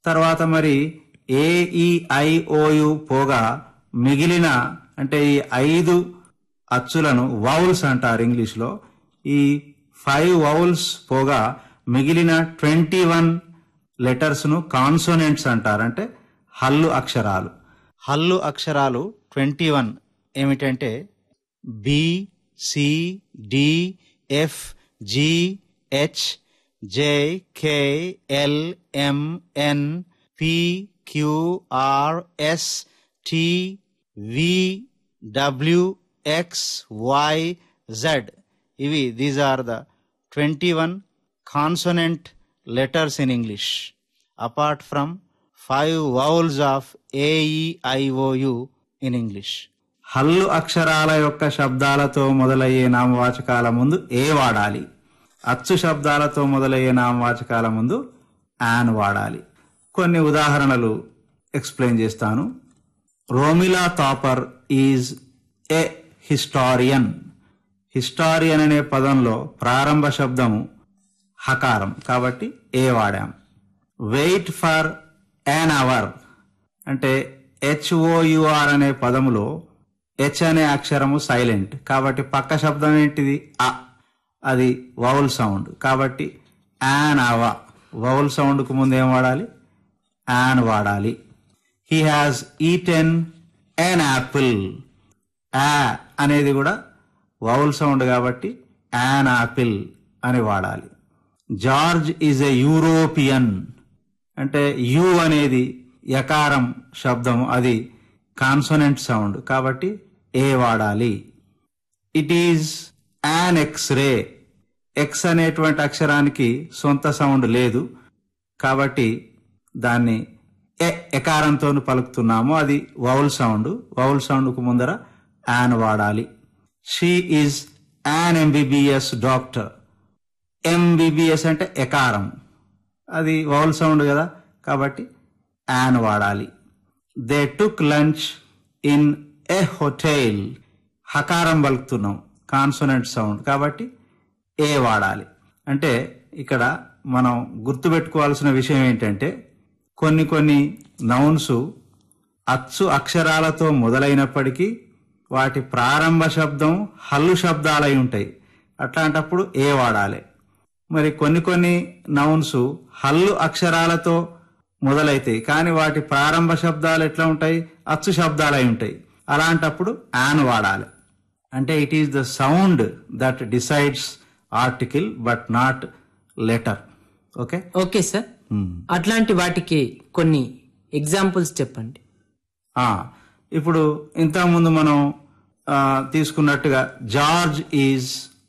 తర్వాత మరి ఏఈఐఓయు పోగా మిగిలిన అంటే ఈ ఐదు అచ్చులను వౌల్స్ అంటారు ఇంగ్లీష్లో ఈ ఫైవ్ వౌల్స్ పోగా మిగిలిన ట్వంటీ వన్ లెటర్స్ ను కాన్సోనెంట్స్ అంటారు అంటే హల్లు అక్షరాలు హల్లు అక్షరాలు ట్వంటీ వన్ ఏమిటంటే B C D F G H J K L M N P Q R S T V W X Y Z ఇవి these are the twenty one consonant letters in English apart from five vowels of A E I O U in English హల్లు అక్షరాల యొక్క శబ్దాలతో మొదలయ్యే నామవాచకాల ముందు ఏ వాడాలి అచ్చు శబ్దాలతో మొదలయ్యే నామవాచకాల ముందు యాన్ వాడాలి కొన్ని ఉదాహరణలు ఎక్స్ప్లెయిన్ చేస్తాను Romila Thapar is a historian historian అనే పదంలో ప్రారంభ శబ్దము హకారం కాబట్టి ఏ వాడాం వెయిట్ ఫర్ యాన్ అవర్ అంటే హెచ్ఓయుఆర్ అనే పదములో హెచ్ అనే అక్షరము సైలెంట్ కాబట్టి పక్క శబ్దం ఏంటిది అ అది వౌల్ సౌండ్ కాబట్టి యాన్ అవ వౌల్ సౌండ్కు ముందు ఏం వాడాలి యాన్ వాడాలి he has eaten an apple ఆ అనేది కూడా వౌల్ సౌండ్ కాబట్టి యాన్ యాపిల్ అని వాడాలి జార్జ్ ఈజ్ ఎ యూరోపియన్ అంటే యు అనేది యకారం శబ్దం అది కాన్సోనెంట్ సౌండ్ కాబట్టి ఏ వాడాలి it is an X-ray X అనేటువంటి అక్షరానికి సొంత సౌండ్ లేదు కాబట్టి దాన్ని ఎ ఎకారంతో పలుకుతున్నాము అది వౌల్ సౌండ్ వౌల్ సౌండ్కు ముందర యాన్ వాడాలి she is an MBBS doctor MBBS అంటే ఎకారం అది వౌల్ సౌండ్ కదా కాబట్టి యాన్ వాడాలి they took lunch in a hotel హకారం పలుకుతున్నాం కాన్సోనెంట్ సౌండ్ కాబట్టి ఏ వాడాలి అంటే ఇక్కడ మనం గుర్తుపెట్టుకోవాల్సిన విషయం ఏంటంటే కొన్ని కొన్ని నౌన్స్ అచ్చు అక్షరాలతో మొదలైనప్పటికీ వాటి ప్రారంభ శబ్దం హల్లు శబ్దాలై ఉంటాయి అట్లాంటప్పుడు ఏ వాడాలి మరి కొన్ని కొన్ని నౌన్స్ హల్లు అక్షరాలతో మొదలైతాయి కానీ వాటి ప్రారంభ శబ్దాలు ఎట్లా ఉంటాయి అచ్చు శబ్దాలై ఉంటాయి అలాంటప్పుడు యాన్ వాడాలి అంటే it is the sound that decides article but not letter okay okay sir అట్లాంటి వాటికి కొన్ని ఎగ్జాంపుల్స్ చెప్పండి ఆ, ఇప్పుడు ఇంతకుముందు మనం ఆ, తీసుకున్నట్టుగా జార్జ్ ఈజ్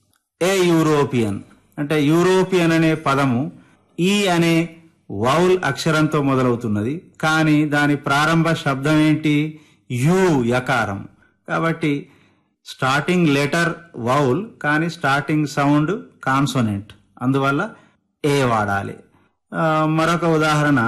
ఏ యూరోపియన్ అంటే యూరోపియన్ అనే పదము ఈ అనే వౌల్ అక్షరంతో మొదలవుతున్నది కానీ దాని ప్రారంభ శబ్దం ఏంటి యు యకారం కాబట్టి స్టార్టింగ్ లెటర్ వౌల్ కానీ స్టార్టింగ్ సౌండ్ కాన్సోనెంట్ అందువల్ల ఏ వాడాలి ఆ, మరొక ఉదాహరణ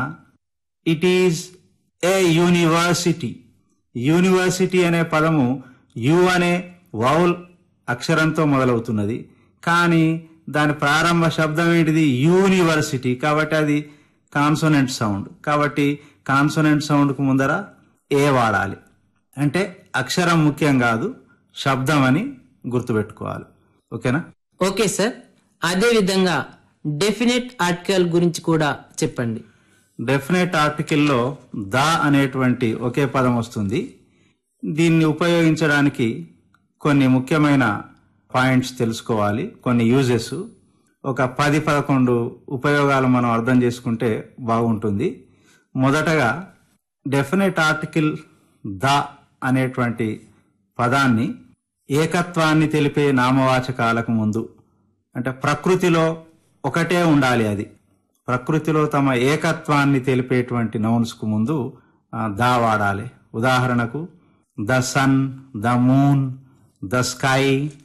it is a university university అనే పదము యు అనే వౌల్ అక్షరంతో మొదలవుతున్నది కానీ దాని ప్రారంభ శబ్దం ఏంటిది యూనివర్సిటీ కాబట్టి అది కాన్సోనెంట్ సౌండ్ కాబట్టి కాన్సోనెంట్ సౌండ్కు ముందర ఏ వాడాలి అంటే అక్షరం ముఖ్యం కాదు శబ్దం అని గుర్తుపెట్టుకోవాలి ఓకేనా ఓకే సార్ అదే విధంగా డెఫినెట్ ఆర్టికల్ గురించి కూడా చెప్పండి డెఫినెట్ ఆర్టికల్లో ద అనేటువంటి ఒకే పదం వస్తుంది దీన్ని ఉపయోగించడానికి కొన్ని ముఖ్యమైన పాయింట్స్ తెలుసుకోవాలి కొన్ని యూజెస్ ఒక పది పదకొండు ఉపయోగాలు మనం అర్థం చేసుకుంటే బాగుంటుంది మొదటగా డెఫినెట్ ఆర్టికల్ ద అనేటువంటి పదాన్ని ఏకత్వాన్ని తెలిపే నామవాచకాలకు ముందు అంటే ప్రకృతిలో ఒకటే ఉండాలి అది ప్రకృతిలో తమ ఏకత్వాన్ని తెలిపేటువంటి నౌన్స్ కు ముందు ఆ, దా వాడాలి ఉదాహరణకు the sun the moon the sky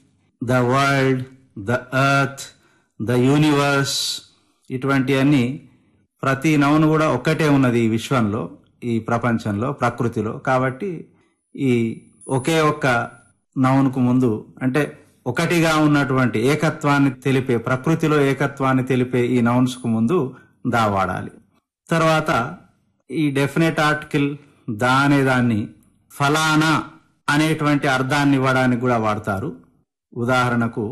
the world the earth the universe ఇటువంటివన్నీ ప్రతి నౌన్ కూడా ఒక్కటే ఉన్నది ఈ విశ్వంలో ఈ ప్రపంచంలో ప్రకృతిలో కాబట్టి ఈ ఒకే ఒక్క నౌన్కు ముందు అంటే ఒకటిగా ఉన్నటువంటి ఏకత్వాన్ని తెలిపే ప్రకృతిలో ఏకత్వాన్ని తెలిపే ఈ నౌన్స్ కు ముందు దా వాడాలి తర్వాత ఈ డెఫినెట్ ఆర్టికల్ దా అనే దాన్ని ఫలానా అనేటువంటి అర్థాన్ని ఇవ్వడానికి కూడా వాడతారు ఉదాహరణకు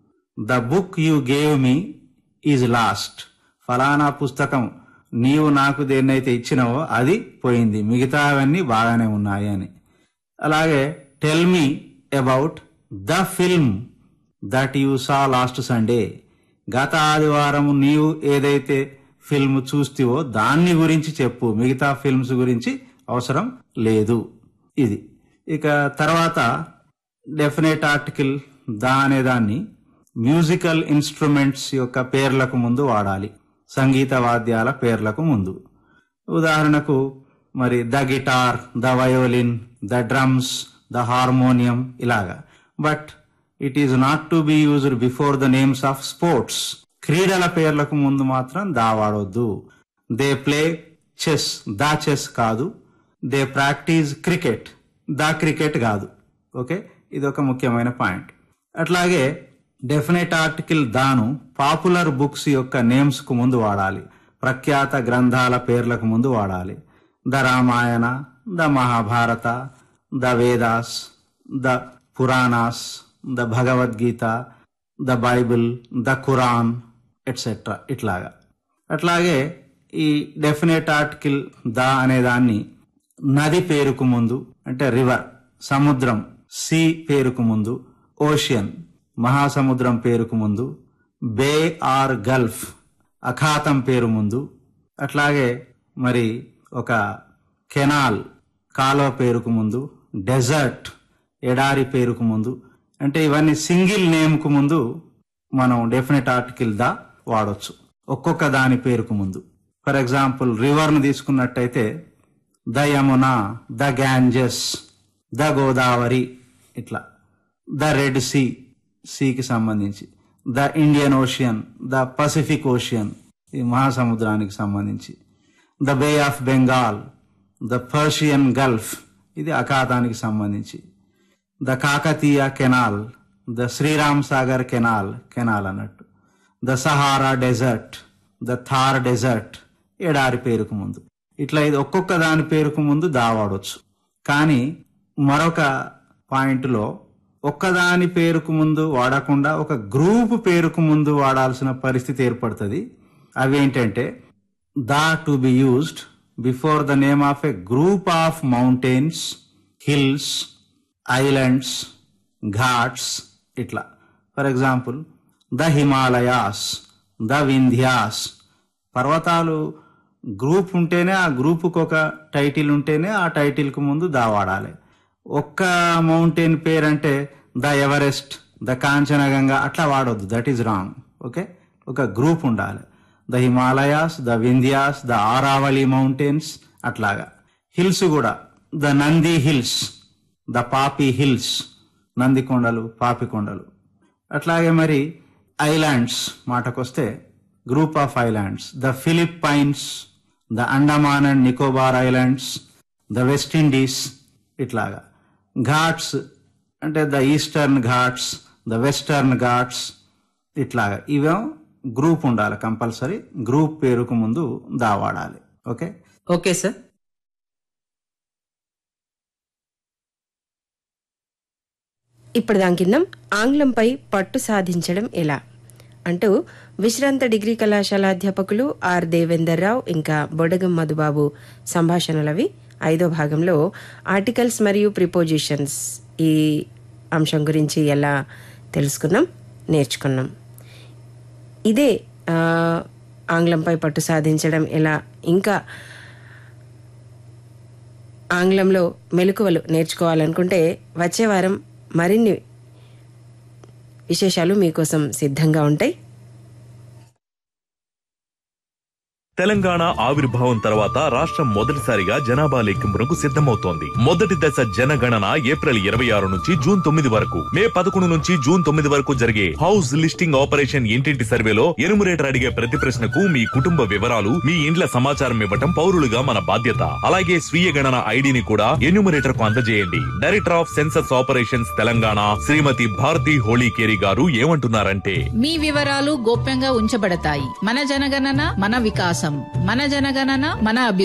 the book you gave me is lost ఫలానా పుస్తకం నీవు నాకు దేన్నైతే ఇచ్చినావో అది పోయింది మిగతావన్నీ బాగానే ఉన్నాయి అని అలాగే tell me about the film that you saw last Sunday గత ఆదివారం నీవు ఏదైతే ఫిల్మ్ చూస్తివో దాన్ని గురించి చెప్పు మిగతా ఫిల్మ్స్ గురించి అవసరం లేదు ఇది ఇక తర్వాత డెఫినెట్ ఆర్టికల్ దా అనే దాన్ని మ్యూజికల్ ఇన్స్ట్రుమెంట్స్ యొక్క పేర్లకు ముందు వాడాలి సంగీత వాద్యాల పేర్లకు ముందు ఉదాహరణకు మరి the guitar the violin the drums the harmonium ఇలాగా but it is not to be used before the names of sports క్రీడల పేర్లకు ముందు మాత్రం దా వాడొద్దు they play chess the chess కాదు they practise cricket the cricket కాదు okay ఇది ఒక ముఖ్యమైన పాయింట్ అట్లాగే డెఫినెట్ ఆర్టికల్ దాను పాపులర్ బుక్స్ యొక్క నేమ్స్ కు ముందు వాడాలి ప్రఖ్యాత గ్రంథాల పేర్లకు ముందు వాడాలి the Ramayana the Mahabharata the Vedas the Puranas the Bhagavad Gita the Bible the Quran etcetera ఇట్లాగా అట్లాగే ఈ డెఫినెట్ ఆర్టికల్ ద అనే దాన్ని నది పేరుకు ముందు అంటే రివర్ సముద్రం సీ పేరుకు ముందు ఓషియన్ మహాసముద్రం పేరుకు ముందు బే ఆర్ గల్ఫ్ అఖాతం పేరు ముందు అట్లాగే మరి ఒక కెనాల్ కాలువ పేరుకు ముందు డెజర్ట్ ఎడారి పేరుకు ముందు అంటే ఇవన్నీ సింగిల్ నేమ్కు ముందు మనం డెఫినెట్ ఆర్టికల్ దా వాడొచ్చు ఒక్కొక్క దాని పేరుకు ముందు ఫర్ ఎగ్జాంపుల్ రివర్ను తీసుకున్నట్టయితే the Yamuna the Ganges the Godavari ఇట్లా ద రెడ్ సీ సీకి సంబంధించి the Indian Ocean the Pacific Ocean ఈ మహాసముద్రానికి సంబంధించి the Bay of Bengal the Persian Gulf ఇది అఖాతానికి సంబంధించి the Kakatiya canal the Sriram Sagar canal canal అన్నట్టు the Sahara desert the Thar desert ఎడారి పేరుకు ముందు ఇట్లా ఇది ఒక్కొక్క దాని పేరుకు ముందు దావాడొచ్చు కానీ మరొక పాయింట్లో ఒక్కదాని పేరుకు ముందు వాడకుండా ఒక గ్రూప్ పేరుకు ముందు వాడాల్సిన పరిస్థితి ఏర్పడుతుంది అవి ఏంటంటే the to be used before the name of a group of mountains hills islands ghats ఇట్లా for example the Himalayas the Vindhyas పర్వతాలు గ్రూప్ ఉంటేనే ఆ గ్రూపుకి ఒక టైటిల్ ఉంటేనే ఆ టైటిల్కి ముందు దా వాడాలి ఒక్క మౌంటైన్ పేరంటే ద ఎవరెస్ట్ ద కాంచనగంగా అట్లా వాడొద్దు దట్ ఈజ్ రాంగ్ ఓకే ఒక గ్రూప్ ఉండాలి the Himalayas the Vindhyas the Aravalli mountains అట్లాగా హిల్స్ కూడా the Nandi hills the Papi hills Nandi కొండలు పాపి కొండలు అట్లాగే మరి ఐలాండ్స్ మాటకొస్తే group of islands the Philippines the Andaman and Nicobar islands the West Indies ఇట్లాగా ఘాట్స్ అంటే the Eastern Ghats the Western Ghats ఇట్లాగా ఇవేం గ్రూప్ ఉండాలి కంపల్సరీ గ్రూప్ పేరుకు ముందు దా వాడాలి ఓకే ఓకే సార్ ఇప్పుడు దాని కింద ఆంగ్లంపై పట్టు సాధించడం ఎలా అంటూ విశ్రాంత డిగ్రీ కళాశాల అధ్యాపకులు ఆర్ దేవేందర్ రావు ఇంకా బొడగం మధుబాబు సంభాషణలవి ఐదో భాగంలో ఆర్టికల్స్ మరియు ప్రిపోజిషన్స్ ఈ అంశం గురించి ఎలా తెలుసుకున్నాం నేర్చుకున్నాం ఇదే ఆ, ఆంగ్లంపై పట్టు సాధించడం ఎలా ఇంకా ఆంగ్లంలో మెలకువలు నేర్చుకోవాలనుకుంటే వచ్చే వారం మరిన్ని విశేషాలు మీకోసం సిద్ధంగా ఉంటాయి తెలంగాణ ఆవిర్భావం తర్వాత రాష్ట్రం మొదటిసారిగా జనాభా లెక్కింపునకు సిద్ధమవుతోంది మొదటి దశ జనగణన ఏప్రిల్ ఇరవై ఆరు నుంచి జూన్ తొమ్మిది వరకు మే పదకొండు నుంచి జూన్ తొమ్మిది వరకు జరిగే హౌస్ లిస్టింగ్ ఆపరేషన్ ఇంటింటి సర్వేలో ఎనుమరేటర్ అడిగే ప్రతి ప్రశ్నకు మీ కుటుంబ వివరాలు మీ ఇండ్ల సమాచారం ఇవ్వటం పౌరులుగా మన బాధ్యత అలాగే స్వీయ గణన ఐడిని కూడా ఎన్యూమరేటర్ కు అందజేయండి director of census operations Telangana Shrimati Bharati Holikeri garu ఏమంటున్నారంటే మీ వివరాలు గోప్యంగా ఉంచబడతాయి మన జనగణన మన వికాసం మన జనగణన మన అభి